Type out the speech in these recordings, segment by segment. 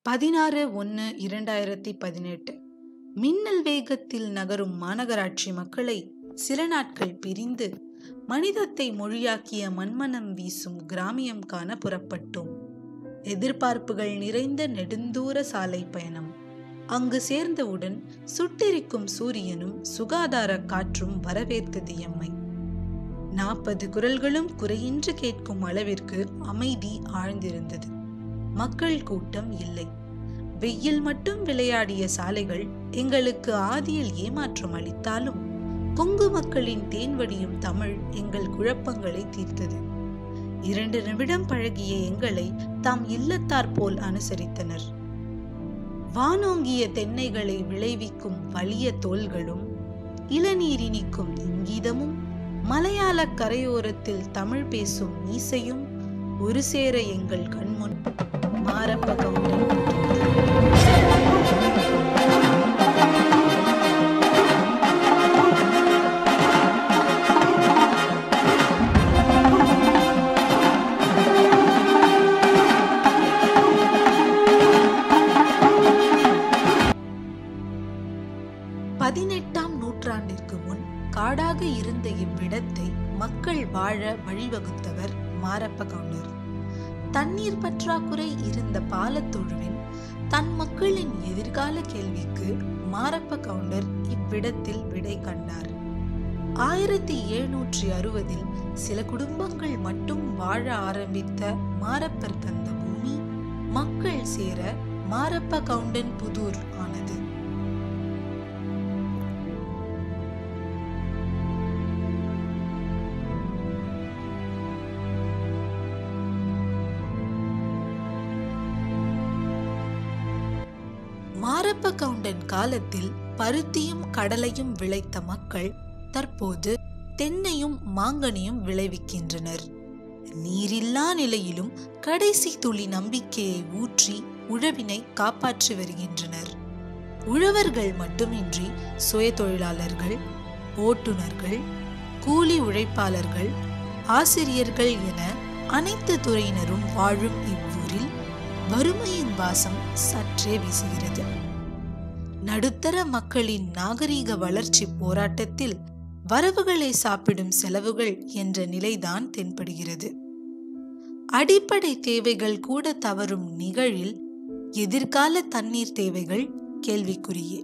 பதினாறு ஒன்று இரண்டாயிரத்தி பதினெட்டு மின்னல் வேகத்தில் நகரும் மாநகராட்சி மக்களை சில நாட்கள் பிரிந்து மனிதத்தை மொழியாக்கிய மண்மனம் வீசும் கிராமியம் காண புறப்பட்டோம் எதிர்பார்ப்புகள் நிறைந்த நெடுந்தூர சாலை பயணம் அங்கு சேர்ந்தவுடன் சுட்டெரிக்கும் சூரியனும் சுகாதார காற்றும் வரவேற்றது எம்மை நாற்பது குரல்களும் குறையின்றி கேட்கும் அளவிற்கு அமைதி ஆழ்ந்திருந்தது மக்கள் கூட்டம் இல்லை வெயில் மட்டும் விளையாடிய சாலைகள் எங்களுக்கு ஆதியில் ஏமாற்றம் அளித்தாலும் கொங்கு மக்களின் தேன்வடியும் தமிழ் எங்கள் குழப்பங்களை தீர்த்தது இரண்டு நிமிடம் பழகிய எங்களை தாம் இல்லத்தார் போல் அனுசரித்தனர் வானோங்கிய தென்னைகளை விளைவிக்கும் வலிய தோள்களும் இளநீரினிக்கும் இங்கீதமும் மலையாள கரையோரத்தில் தமிழ் பேசும் மீசையும் ஒரு சேர எங்கள் கண்முன் மாரப்ப கவுண்டன் பதினெட்டாம் நூற்றாண்டிற்கு முன் காடாக இருந்த இவ்விடத்தை மக்கள் வாழ வழிவகுத்தவர் மாரப்ப கவுண்டர் தண்ணீர் பற்றாக்குறை இருந்த பாலத்தொழுவின் தன் மக்களின் எதிர்கால கேள்விக்கு மாரப்ப கவுண்டர் இவ்விடத்தில் விடை கண்டார் ஆயிரத்தி எழுநூற்றி அறுபதில் சில குடும்பங்கள் மட்டும் வாழ ஆரம்பித்த மாரப்பர் தந்த பூமி மக்கள் சேர மாரப்ப கவுண்டன் புதூர் ஆனது மாரப்ப கவுண்டன் காலத்தில் பருத்தியும் கடலையும் விளைத்த மக்கள் தற்போது தென்னையும் மாங்கனியும் விளைவிக்கின்றனர் நீரில்லா நிலையிலும் கடைசி துளி நம்பிக்கையை ஊற்றி உழவினை காப்பாற்றி வருகின்றனர் உழவர்கள் மட்டுமின்றி சுய தொழிலாளர்கள் ஓட்டுநர்கள் கூலி உழைப்பாளர்கள் ஆசிரியர்கள் என அனைத்து துறையினரும் வாழும் இவ்வூரில் வறுமையின் வாசம் சற்றே வீசுகிறது நடுத்தர மக்களின் நாகரீக வளர்ச்சி போராட்டத்தில் வரவுகளை சாப்பிடும் செலவுகள் என்ற நிலைதான் தென்படுகிறது அடிப்படை தேவைகள் கூட தவறும் நிகழில் எதிர்கால தண்ணீர் தேவைகள் கேள்விக்குரியே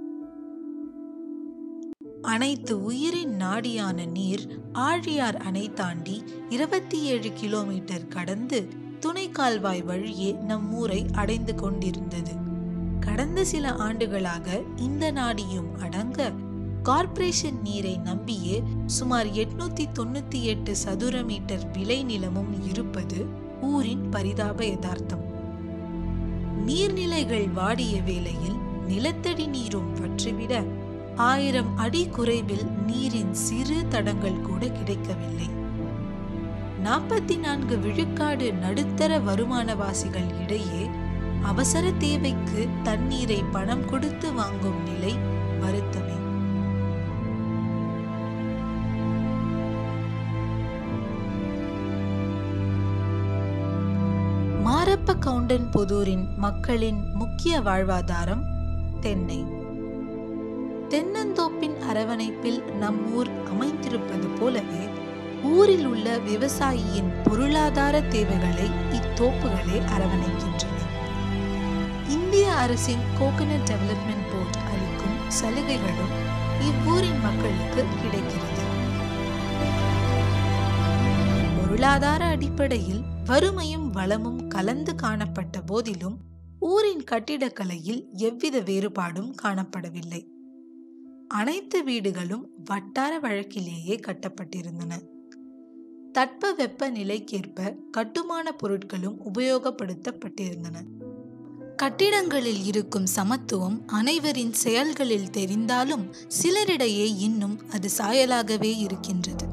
அனைத்து உயிரின் நாடியான நீர் ஆழியார் அணை தாண்டி இருபத்தி ஏழு கிலோமீட்டர் கடந்து துணை கால்வாய் வழியே நம் ஊரை அடைந்து கொண்டிருந்தது கடந்த சில ஆண்டுகளாக இந்த நாடியும் அடங்க கார்ப்பரேஷன் நீரை நம்பியே சுமார் எட்நூத்தி தொண்ணூத்தி எட்டு சதுர மீட்டர் விளை நிலமும் இருப்பது ஊரின் பரிதாப யதார்த்தம் நீர்நிலைகள் வாடிய வேளையில் நிலத்தடி நீரும் வற்றிவிட ஆயிரம் அடி குறைவில் நீரின் சிறு தடங்கள் கூட கிடைக்கவில்லை நாற்பத்தி நான்கு விழுக்காடு நடுத்தர வருமானவாசிகள் இடையே அவசர தேவைக்கு தண்ணீரை பணம் கொடுத்து வாங்கும் நிலை வருத்தமே மாரப்ப கவுண்டன் புதூரின் மக்களின் முக்கிய வாழ்வாதாரம் தென்னை தென்னந்தோப்பின் அரவணைப்பில் நம் ஊர் அமைந்திருப்பது போலவே ஊரில் உள்ள விவசாயியின் பொருளாதார தேவைகளை இத்தோப்புகளே அரவணைக்கின்றன இந்திய அரசின் கோகனட் டெவலப்மெண்ட் போர்ட் அளிக்கும் சலுகைகளும் இவ்வூரின் மக்களுக்கு கிடைக்கிறது பொருளாதார அடிப்படையில் வறுமையும் வளமும் கலந்து காணப்பட்ட போதிலும் ஊரின் கட்டிடக்கலையில் எவ்வித வேறுபாடும் காணப்படவில்லை அனைத்து வீடுகளும் வட்டார வழக்கிலேயே கட்டப்பட்டிருந்தன தட்ப வெப்ப நிலைக்கேற்ப கட்டுமான பொருட்களும் உபயோகப்படுத்தப்பட்டிருந்தன கட்டிடங்களில் இருக்கும் சமத்துவம் அனைவரின் செயல்களில் தெரிந்தாலும் சிலரிடையே இன்னும் அது சாயலாகவே இருக்கின்றது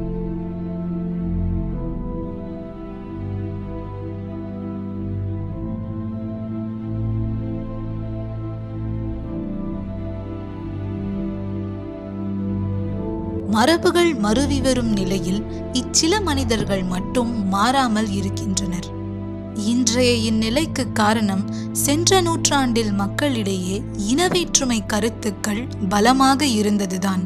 மரபுகள் மருவி வரும் நிலையில் இச்சில மனிதர்கள் மட்டும் மாறாமல் இருக்கின்றனர் இன்றைய இந்நிலைக்கு காரணம் சென்ற நூற்றாண்டில் மக்களிடையே இனவேற்றுமை கருத்துக்கள் பலமாக இருந்ததுதான்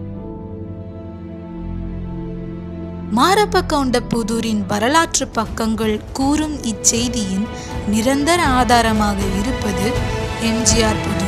மாரப்ப கவுண்டப்புதூரின் வரலாற்று பக்கங்கள் கூறும் இச்செய்தியின் நிரந்தர ஆதாரமாக இருப்பது எம்ஜிஆர் புதூர்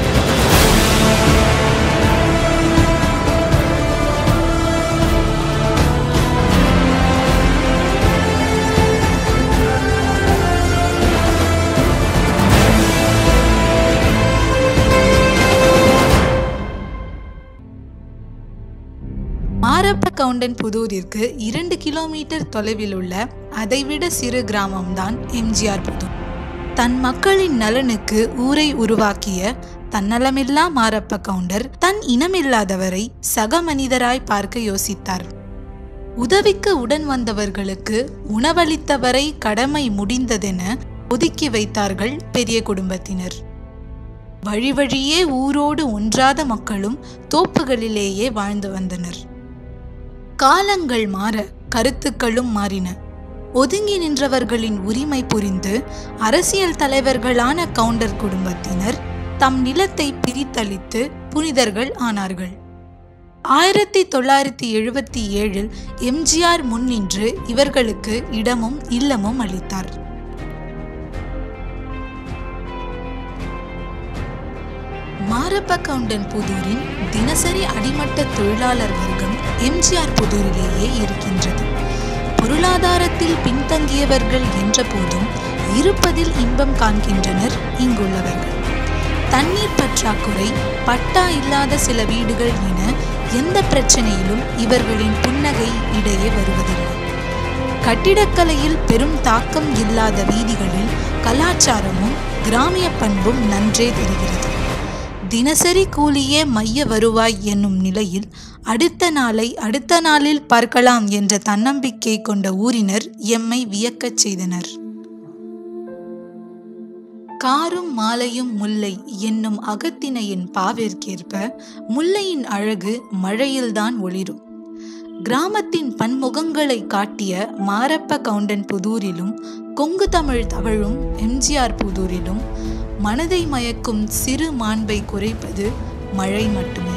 மாரப்ப கவுண்டன் புதூரிற்கு இரண்டு கிலோமீட்டர் தொலைவில் உள்ள அதைவிட சிறு கிராமம்தான் எம்ஜிஆர் புதூர் தன் மக்களின் நலனுக்கு ஊரை உருவாக்கிய தன்னலமில்லா மாரப்ப கவுண்டர் தன் இனமில்லாதவரை சக மனிதராய் பார்க்க யோசித்தார் உதவிக்கு உடன் வந்தவர்களுக்கு உணவளித்தவரை கடமை முடிந்ததென ஒதுக்கி வைத்தார்கள் பெரிய குடும்பத்தினர் வழி வழியே ஊரோடு ஒன்றாத மக்களும் தோப்புகளிலேயே வாழ்ந்து வந்தனர் காலங்கள் மாற கருத்துக்களும் மாறின ஒதுங்கி நின்றவர்களின் உரிமை புரிந்து அரசியல் தலைவர்களான கவுண்டர் குடும்பத்தினர் தம் நிலத்தை பிரித்தளித்து புனிதர்கள் ஆனார்கள் ஆயிரத்தி தொள்ளாயிரத்தி எழுபத்தி ஏழில் எம்ஜிஆர் முன்னின்று இவர்களுக்கு இடமும் இல்லமும் அளித்தார் மாரப்ப கவுண்டன் புதூரின் தினசரி அடிமட்ட தொழிலாளர் வர்க்கம் எம்ஜிஆர் புதூரிலேயே இருக்கின்றது பொருளாதாரத்தில் பின்தங்கியவர்கள் என்ற போதும் இருப்பதில் இன்பம் காண்கின்றனர் இங்குள்ளவர்கள் தண்ணீர் பற்றாக்குறை பட்டா இல்லாத சில வீடுகள் என எந்த பிரச்சனையிலும் இவர்களின் புன்னகை இடையே வருவதில்லை கட்டிடக்கலையில் பெரும் தாக்கம் இல்லாத வீதிகளில் கலாச்சாரமும் கிராமிய பண்பும் நன்றே தெரிகிறது தினசரி கூலியே மைய வருவாய் என்னும் நிலையில் அடுத்த நாளை அடுத்த நாளில் பார்க்கலாம் என்ற தன்னம்பிக்கை கொண்ட ஊரினர் எம்மை வியக்கச் செய்தனர் காரும் மாலையும் முல்லை என்னும் அகத்திணையின் பாவிற்கேற்ப முல்லையின் அழகு மழையில்தான் ஒளிரும் கிராமத்தின் பன்முகங்களை காட்டிய மாரப்ப கவுண்டன் புதூரிலும் கொங்கு தமிழ் தவழும் எம்ஜிஆர் புதூரிலும் மனதை மயக்கும் சிறு மாண்பை குறைப்பது மழை மட்டுமே